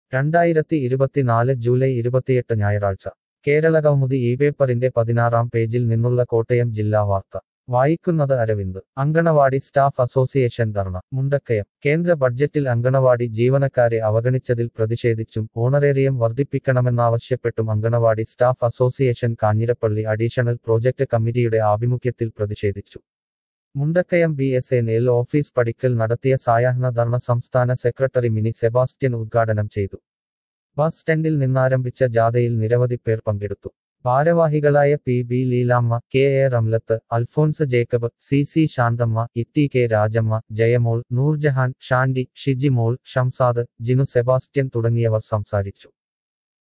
രണ്ടായിരത്തി ഇരുപത്തിനാല് ജൂലൈ ഇരുപത്തിയെട്ട് ഞായറാഴ്ച കേരള കൗമുദി ഈ പേപ്പറിന്റെ പതിനാറാം പേജിൽ നിന്നുള്ള കോട്ടയം ജില്ലാ വാർത്ത വായിക്കുന്നത് അരവിന്ദ് അങ്കണവാടി സ്റ്റാഫ് അസോസിയേഷൻ ധർണ മുണ്ടക്കയം കേന്ദ്ര ബഡ്ജറ്റിൽ അങ്കണവാടി ജീവനക്കാരെ അവഗണിച്ചതിൽ പ്രതിഷേധിച്ചും ഓണറേറിയം വർദ്ധിപ്പിക്കണമെന്നാവശ്യപ്പെട്ടും anganwadi staff association Kanjirappally additional project കമ്മിറ്റിയുടെ ആഭിമുഖ്യത്തിൽ പ്രതിഷേധിച്ചു Mundakayam B S N L office പടിക്കൽ നടത്തിയ സായാഹ്ന ധർണ സംസ്ഥാന സെക്രട്ടറി മിനി സെബാസ്റ്റ്യൻ ഉദ്ഘാടനം ചെയ്തു ബസ് സ്റ്റാൻഡിൽ നിന്നാരംഭിച്ച ജാഥയിൽ നിരവധി പേർ പങ്കെടുത്തു ഭാരവാഹികളായ P B Leelamma K A Ramlath Alphons Jacob C C Santhamma Itty K Rajamma Jayamol Noorjahan Shandy Shijimol Shamsad Jinu Sebastian തുടങ്ങിയവർ സംസാരിച്ചു